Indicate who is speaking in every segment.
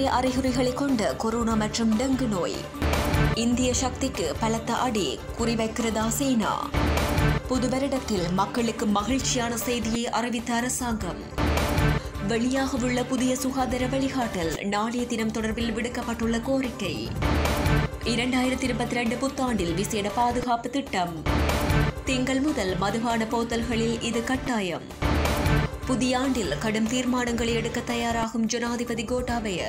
Speaker 1: அறிகுறிகளை கொண்ட கொரோனா மற்றும் டெங்கு நோய் இந்திய சக்திக்கு பலத்த அடி குறிவைக்கிறதா சீனா புது வருடத்தில் மக்களுக்கு மகிழ்ச்சியான செய்தியை அறிவித்த அரசாங்கம் வெளியாகவுள்ள புதிய சுகாதார வழிகாட்டல் நாளைய தினம் தொடர்பில் விடுக்கப்பட்டுள்ள கோரிக்கை இரண்டாயிரத்தி இருபத்தி ரெண்டு புத்தாண்டில் விசேட பாதுகாப்பு திட்டம் திங்கள் முதல் மதுபான போத்தல்களில் இது கட்டாயம் புதிய ஆண்டில் கடும் தீர்மானங்களை எடுக்க தயாராகும் ஜனாதிபதி கோட்டாபய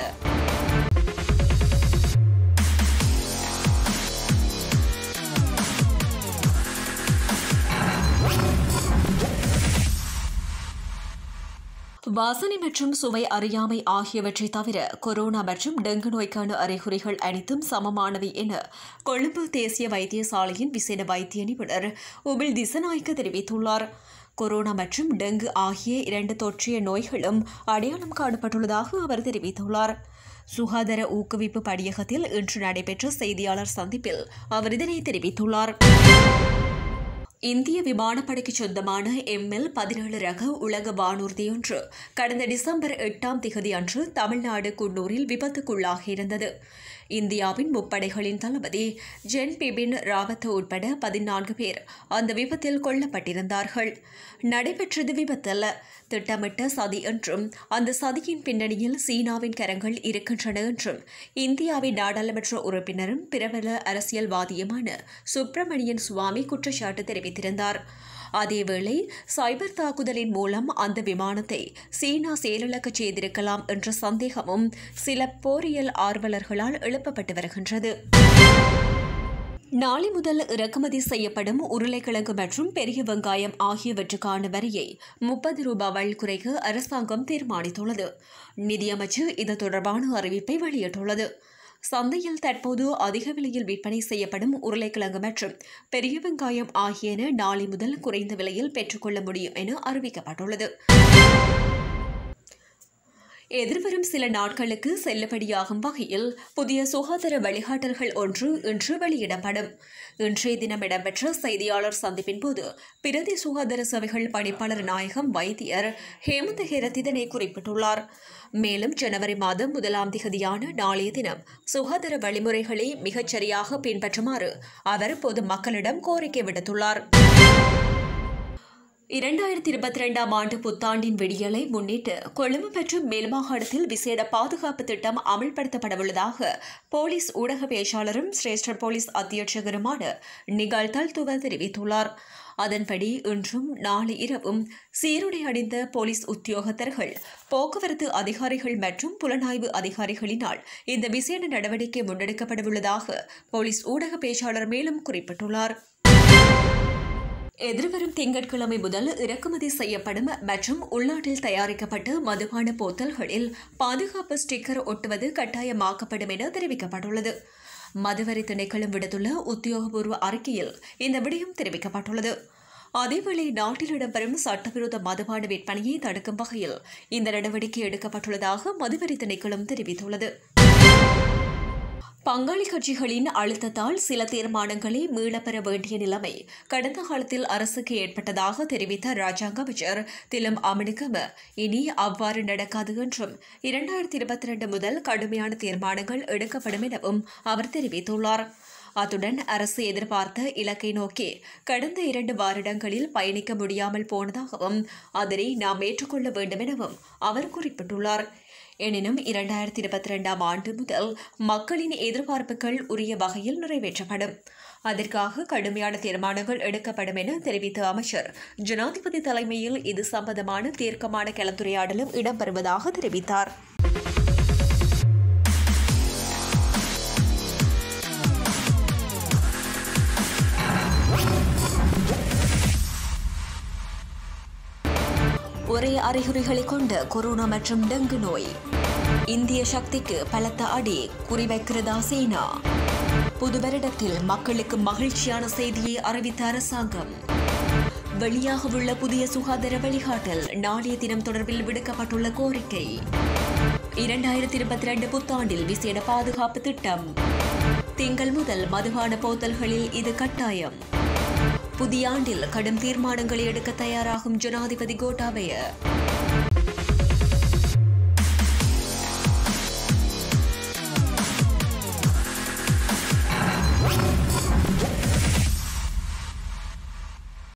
Speaker 1: வாசனை மற்றும் சுவை அறியாமை ஆகியவற்றை தவிர கொரோனா மற்றும் டெங்கு நோய்க்கான அறிகுறிகள் அனைத்தும் சமமானவை என கொழும்பு தேசிய வைத்தியசாலையின் விசேட வைத்திய நிபுணர் உபில் திசநாயக்க தெரிவித்துள்ளார் கொரோனா மற்றும் டெங்கு ஆகிய இரண்டு தொற்றிய நோய்களும் அடையாளம் காணப்பட்டுள்ளதாக அவர் தெரிவித்துள்ளார் சுகாதார ஊக்குவிப்பு படியகத்தில் இன்று நடைபெற்ற செய்தியாளர் சந்திப்பில் அவர் இதனை தெரிவித்துள்ளார் இந்திய விமானப்படைக்கு சொந்தமான எம்எல் பதினேழு ரக உலக வானூர்தியொன்று கடந்த டிசம்பர் எட்டாம் திகதி அன்று தமிழ்நாடு குன்னூரில் விபத்துக்குள்ளாகியிருந்தது இந்தியாவின் முப்படைகளின் தளபதி ஜென் பிபின் ராவத் உட்பட பதினான்கு பேர் அந்த விபத்தில் கொல்லப்பட்டிருந்தார்கள் நடைபெற்றது விபத்தல்ல திட்டமிட்ட சதி என்றும் அந்த சதியின் பின்னணியில் சீனாவின் கரங்கள் இருக்கின்றன என்றும் இந்தியாவின் நாடாளுமன்ற உறுப்பினரும் பிரபல அரசியல்வாதியுமான சுப்பிரமணியன் சுவாமி குற்றச்சாட்டு தெரிவித்திருந்தார் அதேவேளை சைபர் தாக்குதலின் மூலம் அந்த விமானத்தை சீனா செயலிழக்கச் செய்திருக்கலாம் என்ற சந்தேகமும் சில போரியல் ஆர்வலர்களால் எழுப்பப்பட்டு வருகின்றது நாளை முதல் இறக்குமதி செய்யப்படும் உருளைக்கிழங்கு மற்றும் பெரிய வெங்காயம் ஆகியவற்றுக்கான வரியை முப்பது ரூபாய் குறைக்க அரசாங்கம் தீர்மானித்துள்ளது நிதியமைச்சு இது தொடர்பான அறிவிப்பை வெளியிட்டுள்ளது சந்தையில் தற்போது அதிக விலையில் விற்பனை செய்யப்படும் உருளைக்கிழங்கு மற்றும் பெரிய வெங்காயம் ஆகியன நாளை முதல் குறைந்த விலையில் பெற்றுக்கொள்ள முடியும் என அறிவிக்கப்பட்டுள்ளது எதிர்வரும் சில நாட்களுக்கு செல்லுபடியாகும் வகையில் புதிய சுகாதார வழிகாட்டல்கள் ஒன்று இன்று வெளியிடப்படும் இன்றைய தினம் இடம்பெற்ற செய்தியாளர் சந்திப்பின் போது பிரதி சுகாதார சேவைகள் பணிப்பாளர் நாயகம் வைத்தியர் ஹேமந்த் ஹேரத் இதனை குறிப்பிட்டுள்ளார் மேலும் ஜனவரி மாதம் முதலாம் திகதியான நாளைய தினம் சுகாதார வழிமுறைகளை மிகச்சரியாக பின்பற்றுமாறு அவர் பொது மக்களிடம் கோரிக்கை விடுத்துள்ளார் இரண்டாயிரத்தி இருபத்தி ரெண்டாம் ஆண்டு புத்தாண்டின் விடியலை முன்னிட்டு கொழும்பு மற்றும் மேல்மாகாணத்தில் விசேட பாதுகாப்பு திட்டம் அமல்படுத்தப்படவுள்ளதாக போலீஸ் ஊடக பேச்சாளரும் சிரேஷ்ட போலீஸ் அத்தியட்சகருமான நிகால் தல்துவ தெரிவித்துள்ளார் அதன்படி இன்றும் நாளை இரவும் சீருடை அணிந்த போலீஸ் உத்தியோகத்தர்கள் போக்குவரத்து அதிகாரிகள் மற்றும் புலனாய்வு அதிகாரிகளினால் இந்த விசேட நடவடிக்கை முன்னெடுக்கப்படவுள்ளதாக போலீஸ் ஊடக பேச்சாளர் மேலும் குறிப்பிட்டுள்ளார் எதிர்வரும் திங்கட்கிழமை முதல் இறக்குமதி செய்யப்படும் மற்றும் உள்நாட்டில் தயாரிக்கப்பட்ட மதுபான போத்தல்களில் பாதுகாப்பு ஸ்டிக்கர் ஒட்டுவது கட்டாயமாக்கப்படும் என தெரிவிக்கப்பட்டுள்ளது மதுவரி திணைக்களம் விடுத்துள்ள உத்தியோகபூர்வ அறிக்கையில் இந்த விடயம் தெரிவிக்கப்பட்டுள்ளது அதேவேளை நாட்டில் இடம்பெறும் சட்டவிரோத மதுபான விற்பனையை தடுக்கும் வகையில் இந்த நடவடிக்கை எடுக்கப்பட்டுள்ளதாக மதுவரி திணைக்களம் தெரிவித்துள்ளது பங்காளி கட்சிகளின் அழுத்தத்தால் சில தீர்மானங்களை மீளப்பெற வேண்டிய நிலைமை கடந்த காலத்தில் அரசுக்கு ஏற்பட்டதாக தெரிவித்த ராஜாங்க அமைச்சர் திலம் அமனுகம இனி அவ்வாறு நடக்காது என்றும் இரண்டாயிரத்தி இருபத்தி ரெண்டு முதல் கடுமையான தீர்மானங்கள் எடுக்கப்படும் எனவும் அவர் தெரிவித்துள்ளார் அத்துடன் அரசு எதிர்பார்த்த இலக்கை நோக்கி கடந்த இரண்டு வாரிடங்களில் பயணிக்க முடியாமல் போனதாகவும் அதனை நாம் ஏற்றுக்கொள்ள வேண்டும் எனவும் அவர் குறிப்பிட்டுள்ளார் எனினும் இரண்டாயிரத்தி இருபத்தி ரெண்டாம் ஆண்டு முதல் மக்களின் எதிர்பார்ப்புகள் உரிய வகையில் நிறைவேற்றப்படும் அதற்காக கடுமையான தீர்மானங்கள் எடுக்கப்படும் என தெரிவித்த அமைச்சர் ஜனாதிபதி தலைமையில் இது சம்பந்தமான தீர்க்கமான கலந்துரையாடலும் இடம்பெறுவதாக தெரிவித்தார் ஒரே அறிகுறிகளை கொண்ட கொரோனா மற்றும் டெங்கு நோய் இந்திய சக்திக்கு பலத்த அடி குறிவைக்கிறதா சீனா புது வருடத்தில் மக்களுக்கு மகிழ்ச்சியான செய்தியை அறிவித்த அரசாங்கம் வெளியாகவுள்ள புதிய சுகாதார வழிகாட்டல் நாளைய தினம் தொடர்பில் விடுக்கப்பட்டுள்ள கோரிக்கை இரண்டாயிரத்தி இருபத்தி ரெண்டு புத்தாண்டில் விசேட பாதுகாப்பு திட்டம் திங்கள் முதல் மதுபான போத்தல்களில் இது கட்டாயம் புதிய ஆண்டில் கடும் தீர்மானங்களை எடுக்க தயாராகும் ஜனாதிபதி கோட்டாபய